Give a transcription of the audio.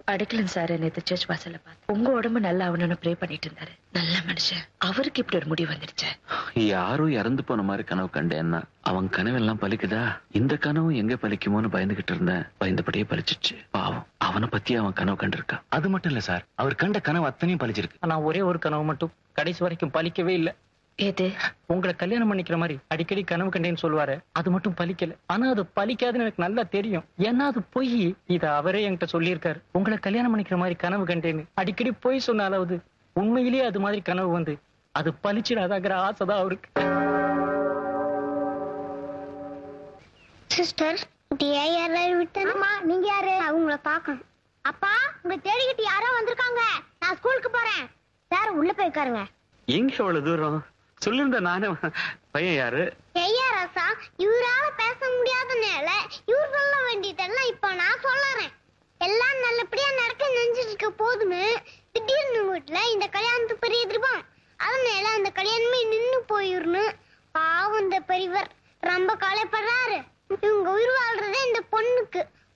அடிக்கலன் sir நேத்து search வாசல்ல பார்த்து உங்க உடம்பு நல்லா ஆகணும்னு ப்ரே பண்ணிட்டு இருந்தாரு நல்ல மனுஷன் அவருக்கு இப்படி ஒரு முடிவு வந்துடுச்சு யாரோ இறந்து போன மாதிரி கனவு கண்டேன்னா அவன் கனவெல்லாம் பலிக்குதா இந்த கனவும் எங்க பலிக்குமோன்னு பயந்துகிட்டு இருந்தேன் பயந்தபடியே பலிச்சிச்சு பாவம் அவனை பத்தி அவன் கனவு கண்டிருக்கான் அது மட்டும் இல்ல சார் அவர் கண்ட கனவு அத்தனையும் பழிச்சிருக்கு ஆனா ஒரே ஒரு கனவு மட்டும் கடைசி வரைக்கும் பலிக்கவே இல்ல எது உங்களை கல்யாணம் பண்ணிக்கிற மாதிரி அடிக்கடி கனவு கண்டேன்னு சொல்லுவாரு அது மட்டும் பலிக்கல ஆனா அது பலிக்காதுன்னு எனக்கு நல்லா தெரியும் ஏன்னா அது பொய் இத அவரே என்கிட்ட சொல்லியிருக்காரு உங்களை கல்யாணம் பண்ணிக்கிற மாதிரி கனவு கண்டேன்னு அடிக்கடி பொய் சொன்னாலாவது உண்மையிலேயே அது மாதிரி கனவு வந்து அது பலிச்சிடாதாங்கிற ஆசைதான் அவருக்கு சிஸ்டர் இப்படியே யாராவது விட்டா நீங்க யாரு அவங்கள பார்க்கணும் அப்பா உங்க தேடிக்கிட்டு யாரோ வந்திருக்காங்க நான் ஸ்கூலுக்கு போறேன் சார் உள்ள போய் உட்காருங்க எங்க அவ்வளவு தூரம் சொல்லிருந்த நானே பையன் யாரு ஐயா ராசா இவரால பேச முடியாத நேர இவர் சொல்ல வேண்டியதெல்லாம் இப்ப நான் சொல்லறேன் எல்லாம் நல்லபடியா நடக்க நினைச்சிட்டு இருக்க போதுன்னு திடீர்னு வீட்டுல இந்த கல்யாணத்துக்கு பெரிய எதிர்ப்பான் அதனால அந்த கல்யாணமே நின்னு போயிடணும் பாவம் இந்த பெரியவர் ரொம்ப கவலைப்படுறாரு இவங்க உயிர் வாழ்றதே இந்த பொண்ணுக்கு